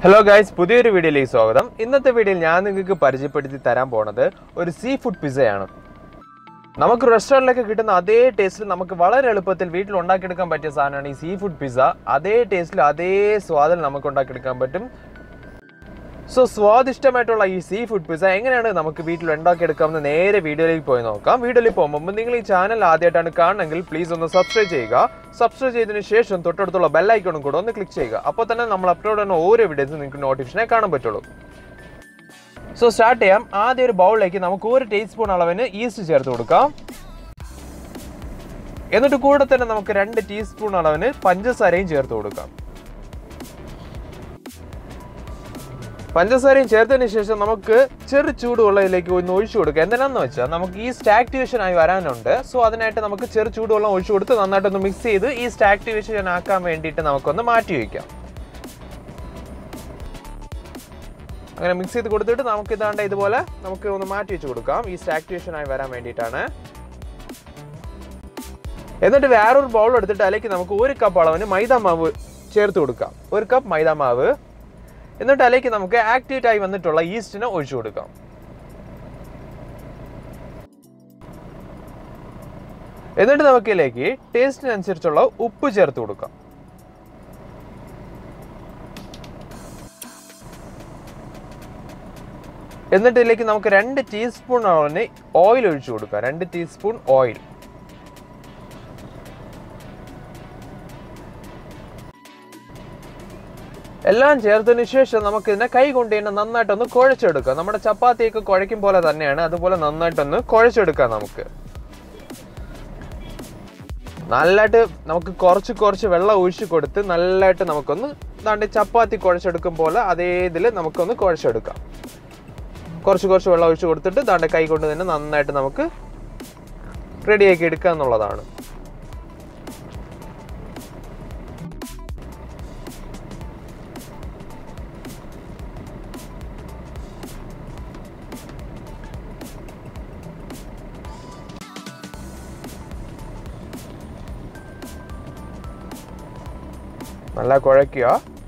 hello guys പുതിയൊരു വീഡിയോയിലേക്ക് സ്വാഗതം ഇന്നത്തെ വീഡിയോയിൽ ഞാൻ നിങ്ങൾക്ക് പരിചയപ്പെടുത്തി തരാൻ പോണത് ഒരു സീ ഫുഡ് പിസയാണ് നമുക്ക് റെസ്റ്റോറൻറ്റിലൊക്കെ കിട്ടുന്ന അതേ ടേസ്റ്റിൽ നമുക്ക് വളരെ എളുപ്പത്തിൽ വീട്ടിൽ ഉണ്ടാക്കിയെടുക്കാൻ പറ്റിയ സാധനമാണ് ഈ സീ ഫുഡ് പിസ്സ അതേ ടേസ്റ്റിൽ അതേ സ്വാദിൽ നമുക്ക് ഉണ്ടാക്കിയെടുക്കാൻ പറ്റും സോ സ്വാദിഷ്ടമായിട്ടുള്ള ഈ സീ ഫുഡ് പിസ്സ എങ്ങനെയാണ് നമുക്ക് വീട്ടിൽ ഉണ്ടാക്കിയെടുക്കാമെന്ന് നേരെ വീഡിയോയിലേക്ക് പോയി നോക്കാം വീഡിയോയിൽ പോകുമ്പോൾ നിങ്ങൾ ഈ ചാനൽ ആദ്യമായിട്ടാണ് കാണണമെങ്കിൽ പ്ലീസ് ഒന്ന് സബ്സ്ക്രൈബ് ചെയ്യുക സബ്സ്ക്രൈബ് ചെയ്തതിന് ശേഷം തൊട്ടടുത്തുള്ള ബെല്ലൈക്കണും കൂടെ ഒന്ന് ക്ലിക്ക് ചെയ്യുക അപ്പോൾ തന്നെ നമ്മൾ അപ്ലോഡ് ചെയ്യുന്ന ഓരോ വീഡിയോസും നിങ്ങൾക്ക് നോട്ടിഫിക്കേഷനെ കാണാൻ പറ്റുള്ളൂ സോ സ്റ്റാർട്ട് ചെയ്യാം ആദ്യം ഒരു ബൗളിലേക്ക് നമുക്ക് ഒരു ടീസ്പൂൺ അളവിന് ഈസ്റ്റ് ചേർത്ത് കൊടുക്കാം എന്നിട്ട് കൂടെ തന്നെ നമുക്ക് രണ്ട് ടീസ്പൂൺ അളവിന് പഞ്ചസാരയും ചേർത്ത് കൊടുക്കാം പഞ്ചസാരയും ചേർത്തതിന് ശേഷം നമുക്ക് ചെറു ചൂടുവെള്ളത്തിലേക്ക് ഒന്ന് ഒഴിച്ചു കൊടുക്കുക എന്തിനാന്ന് വെച്ചാൽ നമുക്ക് ഈ ആക്ടിവേഷൻ ആയി വരാനുണ്ട് സോ അതിനായിട്ട് നമുക്ക് ചെറു ചൂടുവെള്ളം ഒഴിച്ചു കൊടുത്ത് നന്നായിട്ടൊന്ന് മിക്സ് ചെയ്ത് ഈ ആക്ടിവേഷൻ ആക്കാൻ വേണ്ടിയിട്ട് നമുക്കൊന്ന് മാറ്റി വയ്ക്കാം അങ്ങനെ മിക്സ് ചെയ്ത് കൊടുത്തിട്ട് നമുക്ക് ഇതാണ്ട് ഇതുപോലെ നമുക്ക് ഒന്ന് മാറ്റി വെച്ച് കൊടുക്കാം ഈ ആക്ടിവേഷൻ ആയി വരാൻ വേണ്ടിയിട്ടാണ് എന്നിട്ട് വേറൊരു ബൗൾ എടുത്തിട്ട് അതിലേക്ക് നമുക്ക് ഒരു കപ്പ് അളവിന് മൈദ മാവ് ചേർത്ത് കൊടുക്കാം ഒരു കപ്പ് മൈദ മാവ് എന്നിട്ട് അതിലേക്ക് നമുക്ക് ആക്ടിവേറ്റ് ആയി വന്നിട്ടുള്ള ഈസ്റ്റിനെ ഒഴിച്ചു കൊടുക്കാം എന്നിട്ട് നമുക്ക് ഇതിലേക്ക് ടേസ്റ്റിനനുസരിച്ചുള്ള ഉപ്പ് ചേർത്ത് കൊടുക്കാം എന്നിട്ട് ഇതിലേക്ക് നമുക്ക് രണ്ട് ടീസ്പൂൺ അളവിന് ഓയിൽ ഒഴിച്ചു കൊടുക്കാം രണ്ട് ടീസ്പൂൺ ഓയിൽ എല്ലാം ചേർത്തതിന് ശേഷം നമുക്ക് ഇതിനെ കൈ കൊണ്ട് തന്നെ നന്നായിട്ടൊന്ന് കുഴച്ചെടുക്കാം നമ്മുടെ ചപ്പാത്തിയൊക്കെ കുഴയ്ക്കും പോലെ തന്നെയാണ് അതുപോലെ നന്നായിട്ടൊന്ന് കുഴച്ചെടുക്കാം നമുക്ക് നല്ലതായിട്ട് നമുക്ക് കുറച്ച് കുറച്ച് വെള്ളം ഒഴിച്ച് കൊടുത്ത് നല്ലതായിട്ട് നമുക്കൊന്ന് ദാണ്ട് ചപ്പാത്തി കുഴച്ചെടുക്കും പോലെ അതേ ഇതിൽ നമുക്കൊന്ന് കുഴച്ചെടുക്കാം കുറച്ച് കുറച്ച് വെള്ളം ഒഴിച്ച് കൊടുത്തിട്ട് ദാണ്ട് കൈ കൊണ്ട് തന്നെ നന്നായിട്ട് നമുക്ക് റെഡിയാക്കി എടുക്കുക എന്നുള്ളതാണ് നല്ല കുഴയ്ക്കുക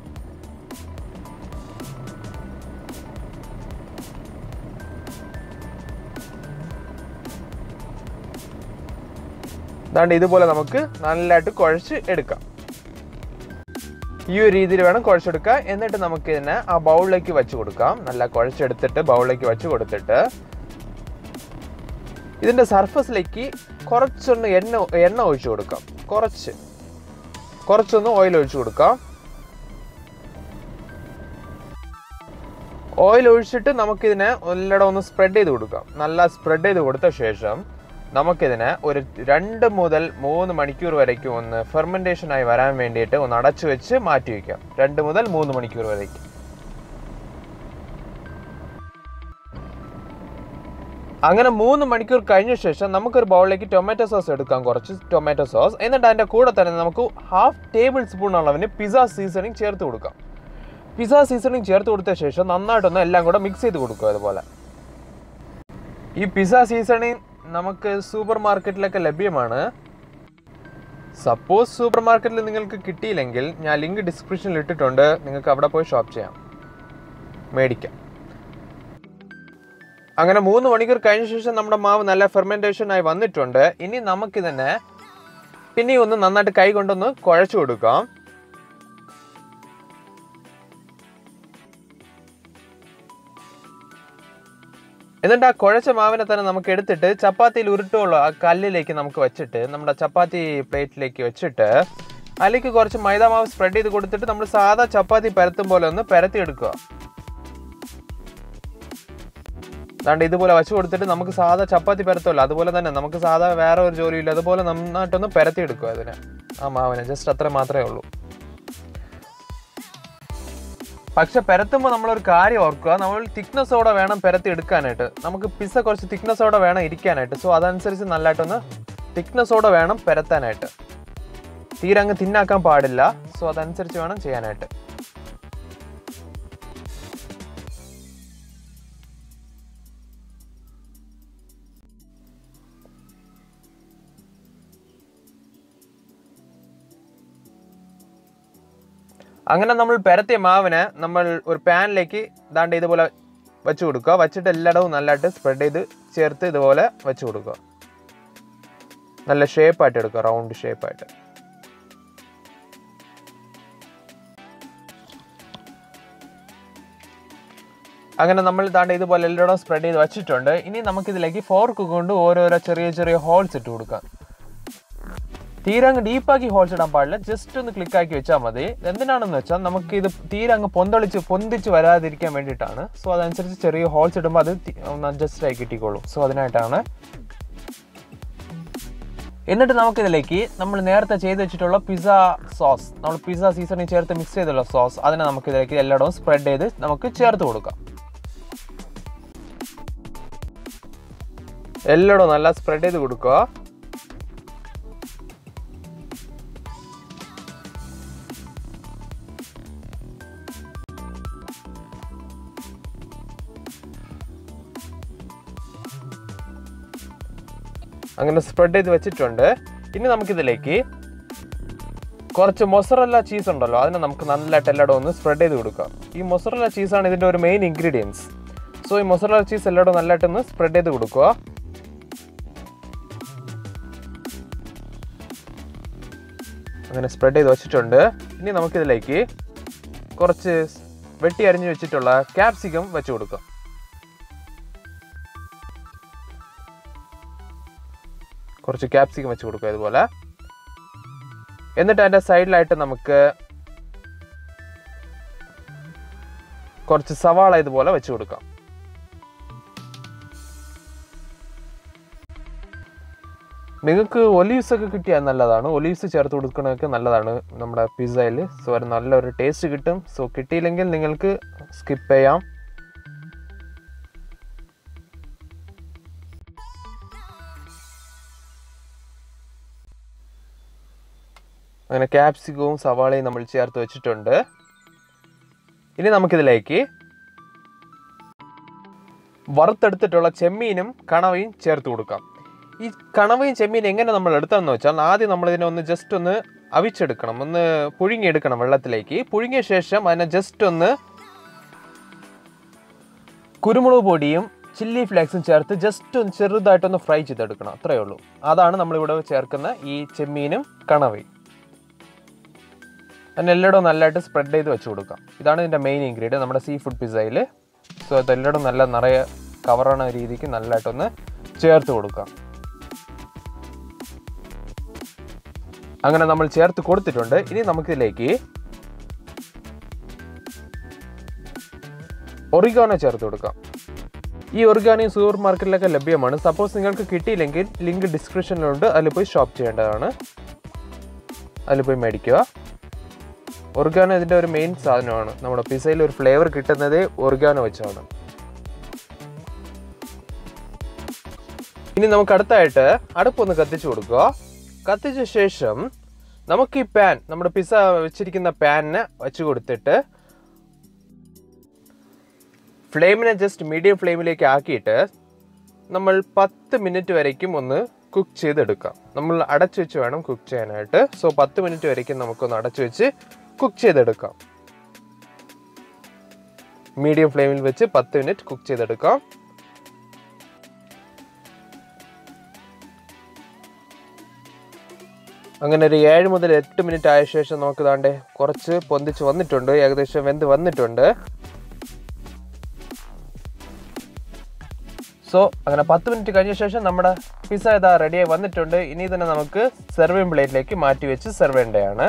അതാണ്ട് ഇതുപോലെ നമുക്ക് നല്ലതായിട്ട് കുഴച്ച് എടുക്കാം ഈ ഒരു രീതിയിൽ വേണം കുഴച്ചെടുക്കുക എന്നിട്ട് നമുക്ക് ഇതിനെ ആ ബൗളിലേക്ക് വെച്ച് കൊടുക്കാം നല്ല കുഴച്ചെടുത്തിട്ട് ബൗളിലേക്ക് വെച്ച് കൊടുത്തിട്ട് ഇതിന്റെ സർഫസിലേക്ക് കുറച്ചൊന്ന് എണ്ണ എണ്ണ ഒഴിച്ചു കൊടുക്കാം കുറച്ച് കുറച്ചൊന്ന് ഓയിൽ ഒഴിച്ചു കൊടുക്കാം ഓയിൽ ഒഴിച്ചിട്ട് നമുക്കിതിനെ എല്ലായിടം ഒന്ന് സ്പ്രെഡ് ചെയ്ത് കൊടുക്കാം നല്ല സ്പ്രെഡ് ചെയ്ത് കൊടുത്ത ശേഷം നമുക്കിതിനെ ഒരു രണ്ട് മുതൽ മൂന്ന് മണിക്കൂർ വരയ്ക്കും ഒന്ന് ഫെർമെൻറ്റേഷനായി വരാൻ വേണ്ടിയിട്ട് ഒന്ന് അടച്ചു വെച്ച് മാറ്റി വയ്ക്കാം രണ്ട് മുതൽ മൂന്ന് മണിക്കൂർ വരയ്ക്കും അങ്ങനെ മൂന്ന് മണിക്കൂർ കഴിഞ്ഞ ശേഷം നമുക്കൊരു ബൗളിലേക്ക് ടൊമാറ്റോ സോസ് എടുക്കാം കുറച്ച് ടൊമാറ്റോ സോസ് എന്നിട്ട് അതിൻ്റെ കൂടെ തന്നെ നമുക്ക് ഹാഫ് ടേബിൾ സ്പൂൺ അളവിന് പിസ്സ സീസണിങ് ചേർത്ത് കൊടുക്കാം പിസ്സ സീസണിങ് ചേർത്ത് കൊടുത്ത ശേഷം നന്നായിട്ടൊന്ന് എല്ലാം കൂടെ മിക്സ് ചെയ്ത് കൊടുക്കുക അതുപോലെ ഈ പിസ്സ സീസണിങ് നമുക്ക് സൂപ്പർ മാർക്കറ്റിലൊക്കെ ലഭ്യമാണ് സപ്പോസ് സൂപ്പർ മാർക്കറ്റിൽ നിങ്ങൾക്ക് കിട്ടിയില്ലെങ്കിൽ ഞാൻ ലിങ്ക് ഡിസ്ക്രിപ്ഷനിൽ ഇട്ടിട്ടുണ്ട് നിങ്ങൾക്ക് അവിടെ പോയി ഷോപ്പ് ചെയ്യാം മേടിക്കാം അങ്ങനെ മൂന്ന് മണിക്കൂർ കഴിഞ്ഞ ശേഷം നമ്മുടെ മാവ് നല്ല ഫെർമെന്റേഷൻ ആയി വന്നിട്ടുണ്ട് ഇനി നമുക്ക് തന്നെ പിന്നെ ഒന്ന് നന്നായിട്ട് കൈ കൊണ്ടൊന്ന് കുഴച്ചു കൊടുക്കാം എന്നിട്ട് ആ കുഴച്ച മാവിനെ തന്നെ നമുക്ക് എടുത്തിട്ട് ചപ്പാത്തിയിൽ ഉരുട്ടുള്ള ആ കല്ലിലേക്ക് നമുക്ക് വെച്ചിട്ട് നമ്മുടെ ചപ്പാത്തി പ്ലേറ്റിലേക്ക് വെച്ചിട്ട് അതിലേക്ക് കുറച്ച് മൈദ മാവ് സ്പ്രെഡ് ചെയ്ത് കൊടുത്തിട്ട് നമ്മൾ സാധാ ചപ്പാത്തി പരത്തും പോലെ ഒന്ന് പരത്തി എടുക്കുക അതാണ്ട് ഇതുപോലെ വച്ച് കൊടുത്തിട്ട് നമുക്ക് സാധാ ചപ്പാത്തി പരത്തുമല്ലോ അതുപോലെ തന്നെ നമുക്ക് സാധാ വേറെ ഒരു ജോലിയില്ല അതുപോലെ നന്നായിട്ടൊന്ന് പരത്തി എടുക്കുക അതിനെ ആ മാവിനെ ജസ്റ്റ് അത്ര മാത്രമേ ഉള്ളൂ പക്ഷെ പരത്തുമ്പോൾ നമ്മളൊരു കാര്യം ഓർക്കുക നമ്മൾ തിക്നെസ്സോടെ വേണം പരത്തി എടുക്കാനായിട്ട് നമുക്ക് പിസ്സ കുറച്ച് തിക്നെസ്സോടെ വേണം ഇരിക്കാനായിട്ട് സോ അതനുസരിച്ച് നല്ലതായിട്ടൊന്ന് തിക്നെസ്സോടെ വേണം പരത്താനായിട്ട് തീരെ അങ്ങ് തിന്നാക്കാൻ പാടില്ല സോ അതനുസരിച്ച് വേണം ചെയ്യാനായിട്ട് അങ്ങനെ നമ്മൾ പെരത്തിയ മാവിനെ നമ്മൾ ഒരു പാനിലേക്ക് ദാണ്ട് ഇതുപോലെ വെച്ച് കൊടുക്കുക വച്ചിട്ട് എല്ലായിടവും നല്ലതായിട്ട് സ്പ്രെഡ് ചെയ്ത് ചേർത്ത് ഇതുപോലെ വെച്ച് കൊടുക്കുക നല്ല ഷേപ്പായിട്ട് എടുക്കുക റൗണ്ട് ഷേപ്പായിട്ട് അങ്ങനെ നമ്മൾ താണ്ട് ഇതുപോലെ എല്ലായിടവും സ്പ്രെഡ് ചെയ്ത് വെച്ചിട്ടുണ്ട് ഇനി നമുക്കിതിലേക്ക് ഫോർക്ക് കൊണ്ട് ഓരോരോ ചെറിയ ചെറിയ ഹോൾസ് ഇട്ട് കൊടുക്കാം തീരെ അങ്ങ് ഡീപ്പാക്കി ഹോൾസ് ഇടാൻ പാടില്ല ജസ്റ്റ് ഒന്ന് ക്ലിക്ക് ആക്കി വെച്ചാൽ മതി എന്തിനാണെന്ന് വെച്ചാൽ നമുക്ക് ഇത് തീരെ അങ്ങ് പൊന്തളിച്ച് പൊന്തിച്ച് വരാതിരിക്കാൻ വേണ്ടിയിട്ടാണ് സോ അതനുസരിച്ച് ചെറിയ ഹോൾസ് ഇടുമ്പോൾ അത് തി- ഒന്ന് അഡ്ജസ്റ്റ് ആയി കിട്ടിക്കോളും സോ അതിനായിട്ടാണ് എന്നിട്ട് നമുക്കിതിലേക്ക് നമ്മൾ നേരത്തെ ചെയ്ത് വെച്ചിട്ടുള്ള പിസ്സ സോസ് നമ്മൾ പിസ്സ സീസണിൽ ചേർത്ത് മിക്സ് ചെയ്തുള്ള സോസ് അതിനെ നമുക്കിതിലേക്ക് എല്ലായിടവും സ്പ്രെഡ് ചെയ്ത് നമുക്ക് ചേർത്ത് കൊടുക്കാം എല്ലായിടവും നല്ല സ്പ്രെഡ് ചെയ്ത് കൊടുക്കുക അങ്ങനെ സ്പ്രെഡ് ചെയ്ത് വെച്ചിട്ടുണ്ട് ഇനി നമുക്കിതിലേക്ക് കുറച്ച് മൊസറല്ല ചീസ് ഉണ്ടല്ലോ അതിനെ നമുക്ക് നല്ലതായിട്ട് എല്ലായിടവും ഒന്ന് സ്പ്രെഡ് ചെയ്ത് കൊടുക്കാം ഈ മൊസറല്ല ചീസാണ് ഇതിൻ്റെ ഒരു മെയിൻ ഇൻഗ്രീഡിയൻസ് സോ ഈ മൊസറല്ല ചീസ് എല്ലായിടവും നല്ലതായിട്ട് ഒന്ന് സ്പ്രെഡ് ചെയ്ത് കൊടുക്കുക അങ്ങനെ സ്പ്രെഡ് ചെയ്ത് വെച്ചിട്ടുണ്ട് ഇനി നമുക്കിതിലേക്ക് കുറച്ച് വെട്ടി അരിഞ്ഞു വെച്ചിട്ടുള്ള ക്യാപ്സിക്കം വെച്ച് കൊടുക്കാം കുറച്ച് ക്യാപ്സിക്കം വെച്ച് കൊടുക്കുക ഇതുപോലെ എന്നിട്ട് അതിൻ്റെ സൈഡിലായിട്ട് നമുക്ക് കുറച്ച് സവാള ഇതുപോലെ വെച്ച് കൊടുക്കാം നിങ്ങൾക്ക് ഒലീവ്സ് ഒക്കെ കിട്ടിയാൽ നല്ലതാണ് ഒലീവ്സ് ചേർത്ത് കൊടുക്കണമൊക്കെ നല്ലതാണ് നമ്മുടെ പിസ്സയിൽ സോ ഒരു നല്ലൊരു ടേസ്റ്റ് കിട്ടും സോ കിട്ടിയില്ലെങ്കിൽ നിങ്ങൾക്ക് സ്കിപ്പ് ചെയ്യാം അങ്ങനെ ക്യാപ്സിക്കവും സവാളയും നമ്മൾ ചേർത്ത് വെച്ചിട്ടുണ്ട് ഇനി നമുക്കിതിലേക്ക് വറുത്തെടുത്തിട്ടുള്ള ചെമ്മീനും കണവയും ചേർത്ത് കൊടുക്കാം ഈ കണവയും ചെമ്മീനും എങ്ങനെ നമ്മൾ എടുത്തതെന്ന് വെച്ചാൽ ആദ്യം നമ്മൾ ഇതിനെ ഒന്ന് ജസ്റ്റ് ഒന്ന് അവിച്ചെടുക്കണം ഒന്ന് പുഴുങ്ങിയെടുക്കണം വെള്ളത്തിലേക്ക് പുഴുങ്ങിയ ശേഷം അതിനെ ജസ്റ്റ് ഒന്ന് കുരുമുളക് പൊടിയും ചില്ലി ഫ്ലേക്സും ചേർത്ത് ജസ്റ്റ് ഒന്ന് ചെറുതായിട്ടൊന്ന് ഫ്രൈ ചെയ്തെടുക്കണം അത്രയേ ഉള്ളൂ അതാണ് നമ്മളിവിടെ ചേർക്കുന്ന ഈ ചെമ്മീനും കണവയും അതിന് എല്ലായിടവും നല്ലതായിട്ട് സ്പ്രെഡ് ചെയ്ത് വെച്ച് കൊടുക്കാം ഇതാണ് ഇതിൻ്റെ മെയിൻ ഇൻഗ്രീഡിയൻ നമ്മുടെ സീ ഫുഡ് പിസ്സയിൽ സോ അതെല്ലായിടും നല്ല നിറയെ കവറാണ രീതിക്ക് നല്ലതായിട്ടൊന്ന് ചേർത്ത് കൊടുക്കാം അങ്ങനെ നമ്മൾ ചേർത്ത് കൊടുത്തിട്ടുണ്ട് ഇനി നമുക്കിതിലേക്ക് ഒറിഗാനോ ചേർത്ത് കൊടുക്കാം ഈ ഒറിഗാനോ സൂപ്പർ മാർക്കറ്റിലൊക്കെ ലഭ്യമാണ് സപ്പോസ് നിങ്ങൾക്ക് കിട്ടിയില്ലെങ്കിൽ ലിങ്ക് ഡിസ്ക്രിപ്ഷനിലുണ്ട് അതിൽ പോയി ഷോപ്പ് ചെയ്യേണ്ടതാണ് അതിൽ പോയി മേടിക്കുക ഒർഗാനോ ഇതിൻ്റെ ഒരു മെയിൻ സാധനമാണ് നമ്മുടെ പിസയിൽ ഒരു ഫ്ലേവർ കിട്ടുന്നത് ഒർഗാനോ വെച്ചാണ് ഇനി നമുക്ക് അടുത്തായിട്ട് അടുപ്പൊന്ന് കത്തിച്ചു കൊടുക്കുക കത്തിച്ച ശേഷം നമുക്ക് ഈ പാൻ നമ്മുടെ പിസ്സ വെച്ചിരിക്കുന്ന പാനിനെ വെച്ച് കൊടുത്തിട്ട് ഫ്ലെയിമിനെ ജസ്റ്റ് മീഡിയം ഫ്ലെയിമിലേക്ക് ആക്കിയിട്ട് നമ്മൾ പത്ത് മിനിറ്റ് വരയ്ക്കും ഒന്ന് കുക്ക് ചെയ്തെടുക്കാം നമ്മൾ അടച്ചു വെച്ച് വേണം കുക്ക് ചെയ്യാനായിട്ട് സോ പത്ത് മിനിറ്റ് വരയ്ക്കും നമുക്കൊന്ന് അടച്ചു വെച്ച് കുക്ക് ചെയ്തെടുക്കാം മീഡിയം ഫ്ലെയിമിൽ വെച്ച് പത്ത് മിനിറ്റ് കുക്ക് ചെയ്തെടുക്കാം അങ്ങനെ ഒരു ഏഴ് മുതൽ എട്ട് മിനിറ്റ് ആയ ശേഷം നമുക്ക് ദാണ്ടെ കുറച്ച് പൊന്തിച്ച് വന്നിട്ടുണ്ട് ഏകദേശം വെന്ത് വന്നിട്ടുണ്ട് സോ അങ്ങനെ പത്ത് മിനിറ്റ് കഴിഞ്ഞ ശേഷം നമ്മുടെ പിസ്സ ഇതാ റെഡിയായി വന്നിട്ടുണ്ട് ഇനി തന്നെ നമുക്ക് സെർവിങ് പ്ലേറ്റിലേക്ക് മാറ്റി വെച്ച് സെർവ് ചെയ്യേണ്ടതാണ്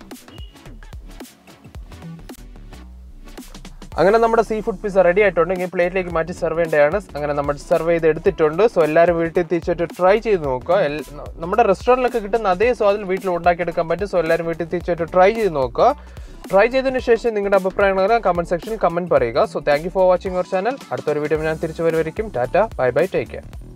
അങ്ങനെ നമ്മുടെ സീ ഫുഡ് പിസ്സ റെഡി ആയിട്ടുണ്ട് ഇനി പ്ലേറ്റിലേക്ക് മാറ്റി സെർവ് ചെയ്യേണ്ടതാണ് അങ്ങനെ നമ്മൾ സെർവ് ചെയ്ത് എടുത്തിട്ടുണ്ട് സോ എല്ലാവരും വീട്ടിൽ തിരിച്ചിട്ട് ട്രൈ ചെയ്ത് നോക്കുക എൽ- നമ്മുടെ റെസ്റ്റോറൻറ്റിലൊക്കെ കിട്ടുന്ന അതേ സ്വാദിൽ വീട്ടിൽ ഉണ്ടാക്കിയെടുക്കാൻ പറ്റും സോ എല്ലാവരും വീട്ടിൽ തിരിച്ചിട്ട് ട്രൈ ചെയ്ത് നോക്കുക ട്രൈ ചെയ്തതിന് ശേഷം നിങ്ങളുടെ അഭിപ്രായങ്ങൾ കമന്റ് സെക്ഷനിൽ കമന്റ് പറയുക so thank you for watching our channel അടുത്തൊരു വീഡിയോ ഞാൻ തിരിച്ചു വരുമായിരിക്കും ടാറ്റ ബൈ ബൈ ടേക്ക് കെയർ